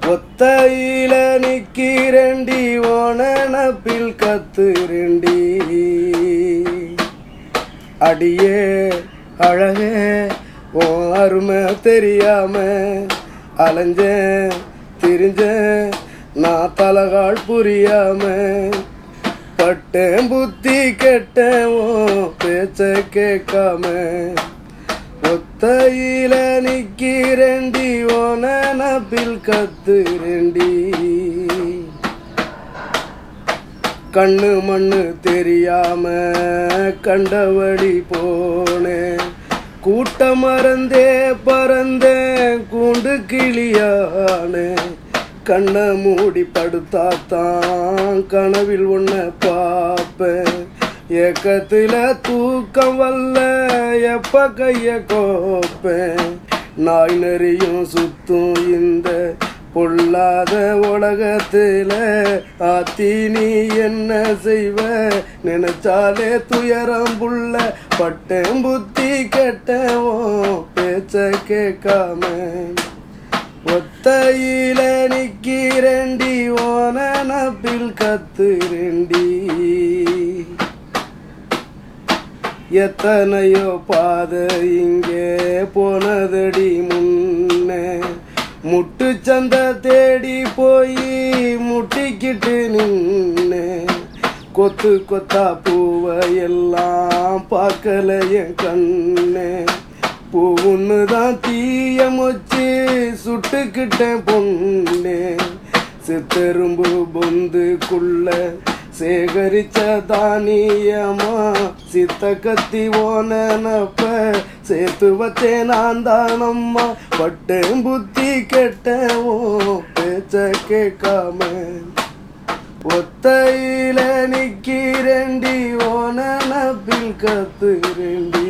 ஒத்தையில நிக்கிறண்டி ஓனப்பில் கத்துரண்டி அடியே அழகே ஓ அருமை தெரியாம அலைஞ்சேன் திரிஞ்சேன் நான் தலகால் புரியாம பட்டேன் புத்தி கெட்டேன் ஓ பேச்ச கேட்காம ஒத்தையில நிக்கிறண்டி ஓனப்பில் கத்துரண்டி கண்ணு மண்ணு தெரியாம கண்டவழி போனேன் கூட்டம் மறந்தே பறந்தேன் கூண்டு கிளியானே கண்ணை மூடி படுத்தாத்தான் கனவில் உன்னை பார்ப்பேன் ஏக்கத்துல தூக்கம் வல்ல எப்ப கைய கோப்பேன் நாய் நெறியும் சுத்தும் இந்த பொல்லாத உலகத்துல ஆத்தி நீ என்ன செய்வ நினைச்சாலே துயரம் புள்ள பட்டேன் புத்தி கெட்டவோ பேச்ச கேட்காம ஒத்தையில நிக்கிறண்டி ஓன நப்பில் கத்துரண்டி எத்தனையோ பாதை இங்கே போனதடி முன்னே முட்டு சந்த தேடி போய் முட்டிக்கிட்டு நின்னே கொத்து கொத்தா பூவை எல்லாம் பார்க்கல என் கண்ணே பூவுன்னு தான் தீய மொச்சு சுட்டுக்கிட்டேன் பொண்ணே சித்தெரும்பு பொந்துக்குள்ள சேகரிச்ச தானியமா சித்த கத்தி ஓனப்ப சேர்த்து வச்சேன் நான் தானம்மா பட்டேன் புத்தி கெட்டவோ பேச்ச கேட்காம ஒத்தையில நிக்கிறண்டி ஓனப்பில் கத்துரண்டி